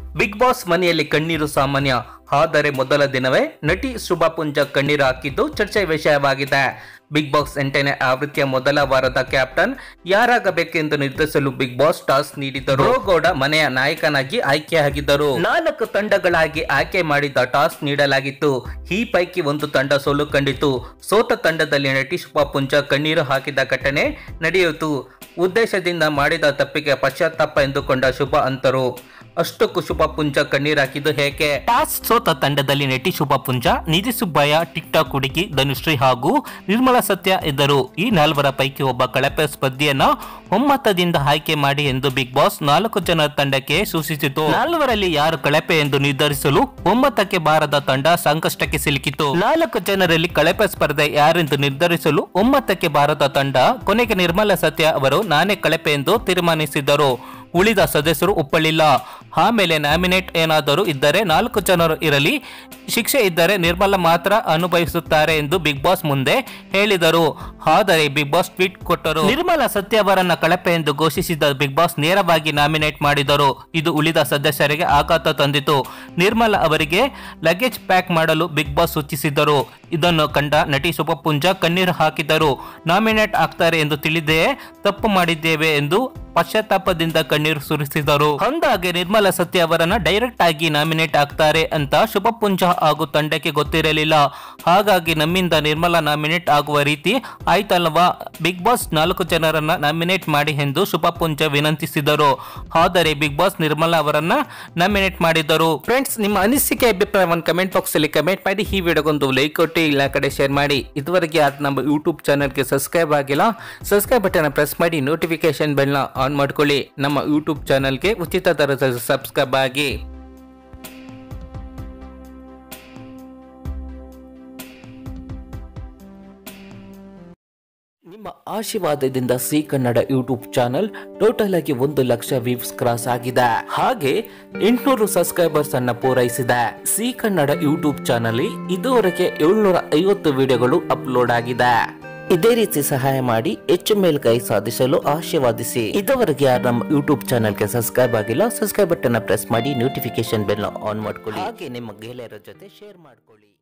big boss ಮನೆಯಲ್ಲಿ ಕಣ್ಣೀರು ಸಾಮಾನ್ಯ ಆದರೆ ಮೊದಲ ದಿನವೇ ನಟಿ ಶುಭಾ ಪುಂಜ ಕಣ್ಣೀರು ಹಾಕಿದ್ದು ಚರ್ಚೆ ವಿಷಯವಾಗಿದೆ ಬಿಗ್ ಬಾಸ್ ಎಂಟನೇ ಆವೃತ್ತಿಯ ಮೊದಲ ವಾರದ ಕ್ಯಾಪ್ಟನ್ ಯಾರಾಗಬೇಕೆಂದು ನಿರ್ಧರಿಸಲು ಬಿಗ್ ಬಾಸ್ ಟಾಸ್ ನೀಡಿದರು ಗೌಡ ಮನೆಯ ನಾಯಕನಾಗಿ ಆಯ್ಕೆಯಾಗಿದ್ದರು ನಾಲ್ಕು ತಂಡಗಳಾಗಿ ಆಯ್ಕೆ ಮಾಡಿದ ಟಾಸ್ ನೀಡಲಾಗಿತ್ತು ಈ ಪೈಕಿ ಒಂದು ತಂಡ ಸೋಲು ಕಂಡಿತು ಸೋತ ತಂಡದಲ್ಲಿ ನಟಿ ಶುಭಾ ಪುಂಜ ಕಣ್ಣೀರು ಹಾಕಿದ ಘಟನೆ ನಡೆಯಿತು ಉದ್ದೇಶದಿಂದ ಮಾಡಿದ ತಪ್ಪಿಗೆ ಪಶ್ಚಾತ್ತಾಪ ಎಂದುಕೊಂಡ ಶುಭ ಅಂತರು ಅಷ್ಟಕ್ಕೂ ಶುಭ ಪುಂಜ ಕಣ್ಣೀರ್ ಹಾಕಿದ್ದು ಹೇಗೆ ಟಾಸ್ ಸೋತ ತಂಡದಲ್ಲಿ ನಟಿ ಶುಭ ಪುಂಜ ನಿಧಿ ಸುಬ್ಬಯ್ಯ ಟಿಕ್ ಟಾಕ್ ಹುಡುಗಿ ಧನುಶ್ರೀ ಹಾಗೂ ನಿರ್ಮಲಾ ಸತ್ಯ ಇದ್ದರು ಈ ನಾಲ್ವರ ಪೈಕಿ ಒಬ್ಬ ಕಳಪೆ ಸ್ಪರ್ಧಿಯನ್ನ ಒಮ್ಮತದಿಂದ ಆಯ್ಕೆ ಮಾಡಿ ಎಂದು ಬಿಗ್ ಬಾಸ್ ನಾಲ್ಕು ಜನರ ತಂಡಕ್ಕೆ ಸೂಚಿಸಿತು ನಾಲ್ವರಲ್ಲಿ ಯಾರು ಕಳಪೆ ಎಂದು ನಿರ್ಧರಿಸಲು ಒಮ್ಮತಕ್ಕೆ ಬಾರದ ತಂಡ ಸಂಕಷ್ಟಕ್ಕೆ ಸಿಲುಕಿತು ನಾಲ್ಕು ಜನರಲ್ಲಿ ಕಳಪೆ ಸ್ಪರ್ಧೆ ಯಾರೆಂದು ನಿರ್ಧರಿಸಲು ಒಮ್ಮತಕ್ಕೆ ಬಾರದ ತಂಡ ಕೊನೆಗೆ ನಿರ್ಮಲಾ ಸತ್ಯ ಅವರು ನಾನೇ ಕಳಪೆ ಎಂದು ತೀರ್ಮಾನಿಸಿದರು ಉಳಿದ ಸದಸ್ಯರು ಒಪ್ಪಲಿಲ್ಲ ಆಮೇಲೆ ನ್ಯಾಮಿನೇಟ್ ಏನಾದರೂ ಇದ್ದರೆ ನಾಲ್ಕು ಜನರು ಇರಲಿ ಶಿಕ್ಷೆ ಇದ್ದರೆ ನಿರ್ಮಲ ಮಾತ್ರ ಅನುಭವಿಸುತ್ತಾರೆ ಎಂದು ಬಿಗ್ ಬಾಸ್ ಮುಂದೆ ಹೇಳಿದರು ಆದರೆ ಬಿಗ್ ಬಾಸ್ ಟ್ವೀಟ್ ಕೊಟ್ಟರು ನಿರ್ಮಲಾ ಸತ್ಯ ಅವರನ್ನ ಕಳಪೆ ಎಂದು ಘೋಷಿಸಿದ ಬಿಗ್ ಬಾಸ್ ನೇರವಾಗಿ ನಾಮಿನೇಟ್ ಮಾಡಿದರು ಇದು ಉಳಿದ ಸದಸ್ಯರಿಗೆ ಆಘಾತ ತಂದಿತು ನಿರ್ಮಲಾ ಅವರಿಗೆ ಲಗೇಜ್ ಪ್ಯಾಕ್ ಮಾಡಲು ಬಿಗ್ ಬಾಸ್ ಸೂಚಿಸಿದರು ಇದನ್ನು ಕಂಡ ನಟಿ ಶುಭಪುಂಜ ಕಣ್ಣೀರು ಹಾಕಿದರು ನಾಮಿನೇಟ್ ಆಗ್ತಾರೆ ಎಂದು ತಿಳಿದೇ ತಪ್ಪು ಮಾಡಿದ್ದೇವೆ ಎಂದು ಪಶ್ಚಾತ್ತಾಪದಿಂದ ಕಣ್ಣೀರು ಸುರಿಸಿದರು ಅಂದಾಗೆ ನಿರ್ಮಲಾ ಸತ್ಯ ಅವರನ್ನ ಡೈರೆಕ್ಟ್ ಆಗಿ ನಾಮಿನೇಟ್ ಆಗ್ತಾರೆ ಅಂತ ಶುಭಪುಂಜ ಹಾಗೂ ತಂಡಕ್ಕೆ ಗೊತ್ತಿರಲಿಲ್ಲ ಹಾಗಾಗಿ ನಮ್ಮಿಂದ ನಿರ್ಮಲಾ ನಾಮಿನೇಟ್ ಆಗುವ ರೀತಿ ಆಯ್ತಲ್ವಾ ಬಿಗ್ ಬಾಸ್ ನಾಲ್ಕು ಜನರನ್ನ ನಾಮಿನೇಟ್ ಮಾಡಿ ಎಂದು ಶುಭಪುಂಜ ವಿನಂತಿಸಿದರು ಆದರೆ ಬಿಗ್ ಬಾಸ್ ನಿರ್ಮಲಾ ಅವರನ್ನ ನಾಮಿನೇಟ್ ಮಾಡಿದರು ಫ್ರೆಂಡ್ಸ್ ನಿಮ್ಮ ಅನಿಸಿಕೆ ಅಭಿಪ್ರಾಯವನ್ನು ಕಮೆಂಟ್ ಬಾಕ್ಸ್ ಅಲ್ಲಿ ಕಮೆಂಟ್ ಮಾಡಿ ಈ ವಿಡಿಯೋಗೊಂದು ಲೈಕ್ ಕೊಟ್ಟು ಇಲ್ಲ ಕಡೆ ಶೇರ್ ಮಾಡಿ ಇದುವರೆಗೆ ಅದು ನಮ್ಮ ಯೂಟ್ಯೂಬ್ ಚಾನಲ್ಗೆ ಸಬ್ಸ್ಕ್ರೈಬ್ ಆಗಿಲ್ಲ ಸಬ್ಸ್ಕ್ರೈಬ್ ಬಟನ್ ಪ್ರೆಸ್ ಮಾಡಿ ನೋಟಿಫಿಕೇಶನ್ ಬೆಲ್ನ ಆನ್ ಮಾಡ್ಕೊಳ್ಳಿ ನಮ್ಮ ಯೂಟ್ಯೂಬ್ ಚಾನಲ್ಗೆ ಉಚಿತ ದರದ ಸಬ್ಸ್ಕ್ರೈಬ್ ಆಗಿ ನಿಮ್ಮ ಆಶೀರ್ವಾದದಿಂದ C Kannada YouTube channel total ಆಗಿ ಒಂದು ಲಕ್ಷ ವ್ಯೂಸ್ ಕ್ರಾಸ್ ಆಗಿದೆ ಹಾಗೆ ಎಂಟುನೂರು ಸಬ್ಸ್ಕ್ರೈಬರ್ಸ್ ಅನ್ನ ಪೂರೈಸಿದೆ ಸಿ ಕನ್ನಡ ಯೂಟ್ಯೂಬ್ ಚಾನಲ್ ಇದುವರೆಗೆ ಏಳ್ನೂರ ಐವತ್ತು ವಿಡಿಯೋಗಳು ಅಪ್ಲೋಡ್ ಆಗಿದೆ ಇದೇ ರೀತಿ ಸಹಾಯ ಮಾಡಿ ಹೆಚ್ಚು ಮೇಲ್ಕೈ ಸಾಧಿಸಲು ಆಶೀರ್ವಾದಿಸಿ ಇದುವರೆಗೆ ಯಾರು ನಮ್ಮ ಯೂಟ್ಯೂಬ್ ಚಾನಲ್ಗೆ ಸಬ್ಸ್ಕ್ರೈಬ್ ಆಗಿಲ್ಲ ಸಬ್ಸ್ಕ್ರೈಬ್ ಬಟನ್ ಪ್ರೆಸ್ ಮಾಡಿ ನೋಟಿಫಿಕೇಶನ್ ಬೆಲ್ ಆನ್ ಮಾಡ್ಕೊಳ್ಳಿ ಹಾಗೆ ನಿಮ್ಮ ಗೆಳೆಯರ ಜೊತೆ ಶೇರ್ ಮಾಡ್ಕೊಳ್ಳಿ